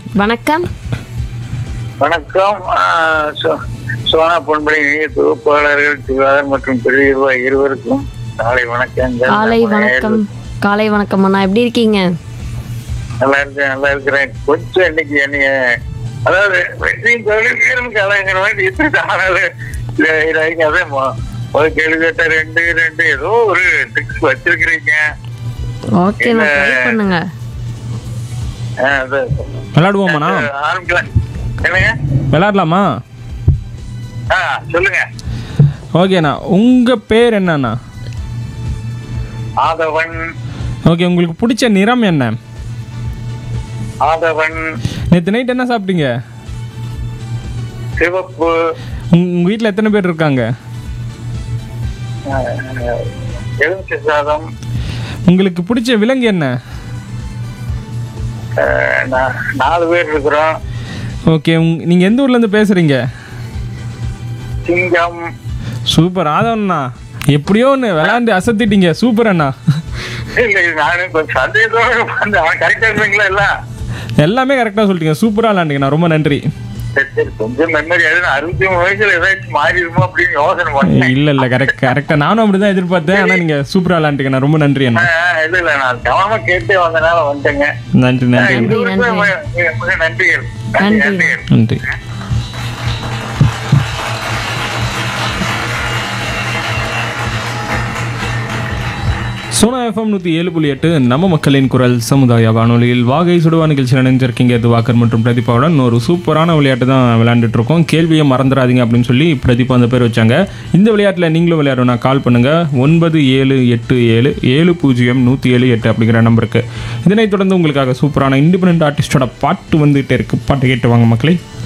வணக்கம் வணக்கம் ஆ, சோ- சோனா பொன்படி இணைய தொகுப்பாளர்கள் திவாகர் மற்றும் பெரியவா இருவருக்கும் காலை வணக்கங்கள் காலை நம்ம வணக்கம் காலை வணக்கம் அண்ணா எப்படி இருக்கீங்க நல்லா இருக்கேன் நல்லா இருக்கிறேன் கொஞ்சம் இன்னைக்கு என்னைய அதாவது வெற்றியும் தொழில் வீரன் கலைங்கிற மாதிரி எப்படி ஆனாலும் இது- இது வரைக்கும் அதே மொ- ஒரு கேள்வி கேட்ட ரெண்டு ரெண்டு ஏதோ ஒரு ட்ரிக்ஸ் வச்சிருக்கிறீங்க ஓகே நான் ட்ரை பண்ணுங்க ஆ, அது விளையாடுவோமாண்ணா ஆரம்பிக்கலாம் என்னங்க விளையாடலாமா ஆ சொல்லுங்க ஓகேண்ணா உங்கள் பேர் என்னண்ணா ஆதவன் ஓகே உங்களுக்கு பிடிச்ச நிறம் என்ன ஆதவன் நேற்று நைட் என்ன சாப்பிட்டீங்க சிவப்பு உங்கள் வீட்டில் எத்தனை பேர் இருக்காங்க ஆஹ், எலுமிச்சை சாதம் உங்களுக்கு பிடிச்ச விலங்கு என்ன ஆஹ், நா- நாலு பேர் இருக்கிறோம் ஓகே உங் நீங்கள் எந்த ஊர்லேருந்து பேசுகிறீங்க சிங்கம் சூப்பர் ஆதவண்ணா எப்படியோ ஒன்று விளையாண்டு அசத்திட்டீங்க சூப்பர் அண்ணா இல்ல இது நானும் கொஞ்சம் சந்தேகத்தோட வந்து அவன் கரெக்டா இருப்பீங்களா எல்லாம் எல்லாமே கரெக்டாக சொல்லிட்டீங்க சூப்பராக விளையாண்டுங்கண்ணா ரொம்ப நன்றி சரி சரி கொஞ்சம் மெமரி ஆகுது அறுபத்தி மூணு வயசுல ஏதாச்சும் மாறிடுமோ அப்படின்னு யோசனை பண்ணேன் இல்லை இல்லை கரெக்ட் கரெக்டாக நானும் அப்படி தான் எதிர்பார்த்தேன் ஆனால் நீங்கள் சூப்பராக விளையாண்டுங்கண்ணா ரொம்ப நன்றி அண்ணா ஆஹ், இல்ல இல்ல நான் கவனமா கேட்டே வந்தனால வந்துட்டேங்க நன்றி நன்றி அண்ணா. இருவருக்கும் மிக- மிக- மிக நன்றிகள் நன்றி நன்றி. நன்றிகள் நன்றி சோனா எஃப்எம் நூற்றி ஏழு புள்ளி எட்டு நம்ம மக்களின் குரல் சமுதாய வானொலியில் வாகை சுடுவா நிகழ்ச்சியில் நினைஞ்சிருக்கீங்க துவாக்கர் மற்றும் பிரதீபாவுடன் ஒரு சூப்பரான விளையாட்டு தான் விளையாண்டுட்டு இருக்கோம் கேள்வியை மறந்துடாதீங்க அப்படின்னு சொல்லி பிரதீபா அந்த பேர் வச்சாங்க இந்த விளையாட்டில் நீங்களும் விளையாடணும்னா கால் பண்ணுங்க ஒன்பது ஏழு எட்டு ஏழு ஏழு பூஜ்ஜியம் நூற்றி ஏழு எட்டு அப்படிங்கிற நம்பருக்கு இதனைத் தொடர்ந்து உங்களுக்காக சூப்பரான இண்டிபெண்ட் ஆர்டிஸ்டோட பாட்டு வந்துகிட்டே இருக்கு பாட்டு கேட்டு வாங்க மக்களே